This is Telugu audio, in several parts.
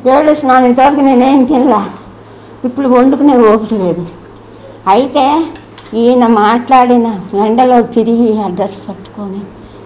ఏడుస్తున్నాను ఇంతవరకు నేనేం తినలా ఇప్పుడు వండుకునే ఓపిక లేదు అయితే ఈయన మాట్లాడిన ఎండలో తిరిగి అడ్రస్ పట్టుకొని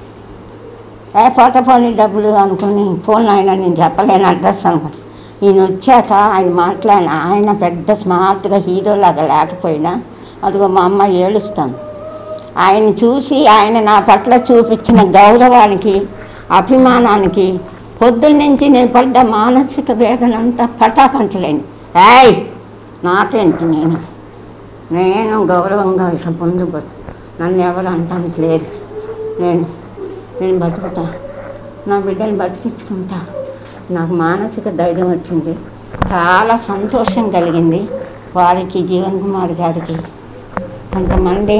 ఏ పోత పోనీ డబ్బులు అనుకుని ఫోన్ ఆయన నేను చెప్పలేను అడ్రస్ అనుకుని ఈయన వచ్చాక ఆయన మాట్లాడిన ఆయన పెద్ద స్మార్ట్గా హీరోలాగా లేకపోయినా అదిగో మా అమ్మ ఏడుస్తాను ఆయన చూసి ఆయన నా పట్ల చూపించిన గౌరవానికి అభిమానానికి పొద్దున్న నుంచి నేను పడ్డ మానసిక వేదన అంతా పటాపంచలేను ఏయ్ నాకేంటి నేను నేను గౌరవంగా ఇక ముందు బతు నన్ను ఎవరు అంటానికి లేదు నేను నేను బతుకుతా నా బిడ్డని బతికించుకుంటా నాకు మానసిక ధైర్యం వచ్చింది చాలా సంతోషం కలిగింది వారికి జీవన్ కుమార్ గారికి కొంతమంది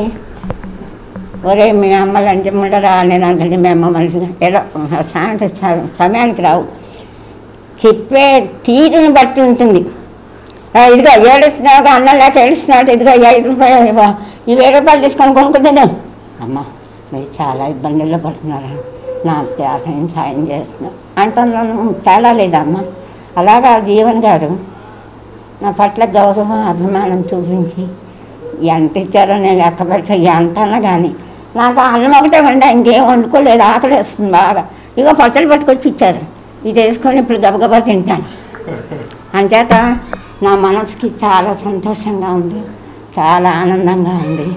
ఒరే మీ అమ్మ లంచం ఉండరా నేను అనుకుంటే మీ అమ్మ మనిషిగా ఏదో సాయంత్రం స- సమయానికి రావు చెప్పే తీరుని బట్టి ఉంటుంది ఆ, ఇదిగో ఏడుస్తున్నావు అన్నం లేక ఏడుస్తున్నాడు ఇదిగో ఈ ఐదు రూపాయలు ఇవ్వ. ఈ వెయ్యి రూపాయలు తీసుకొని కొనుక్కుంటే అమ్మ మీరు చాలా ఇబ్బందుల్లో పడుతున్నారు నాకు తేటం సాయం చేస్తున్నా అంటున్నాను తేడా లేదమ్మా అలాగా జీవన్ గారు నా పట్ల గౌరవం అభిమానం చూపించి ఎంత ఇచ్చారో నేను లెక్క పెట్ట ఎంతన్నా కానీ నాకు అన్నం ఒకటే వండా ఇంకేం వండుకోలేదు ఆకలి వేస్తుంది బాగా ఇగో పచ్చడి పట్టుకొచ్చి ఇచ్చారు ఇది వేసుకొని ఇప్పుడు గబగబా తింటాను అంచేత నా మనసుకి చాలా సంతోషంగా ఉంది చాలా ఆనందంగా ఉంది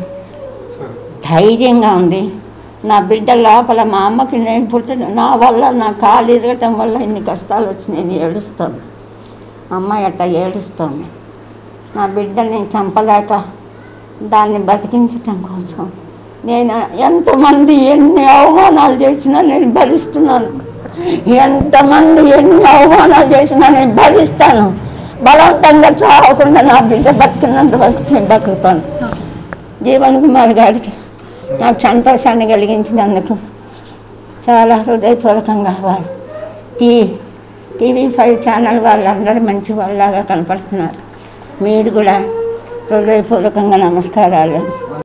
ధైర్యంగా ఉంది నా బిడ్డ లోపల మా అమ్మకి నేను పుట్టిన నా వల్ల నా కాలు ఇరగటం వల్ల ఇన్ని కష్టాలు వచ్చి నేను ఏడుస్తాను అమ్మ ఎట్ట ఏడుస్తోంది నా బిడ్డని చంపలేక దాన్ని బతికించటం కోసం నేను ఎంతమంది ఎన్ని అవమానాలు చేసినా నేను భరిస్తున్నాను ఎంతమంది ఎన్ని అవమానాలు చేసినా నేను భరిస్తాను బలవంతంగా చావకుండా నా బిడ్డ బతికినంత వరకు నేను బతుకుతాను జీవన్ కుమార్ గారికి నాకు సంతోషాన్ని కలిగించినందుకు చాలా హృదయపూర్వకంగా వారు టీ టీవీ ఫైవ్ ఛానల్ వాళ్ళందరూ మంచి వాళ్ళలాగా కనపడుతున్నారు మీరు కూడా హృదయపూర్వకంగా నమస్కారాలు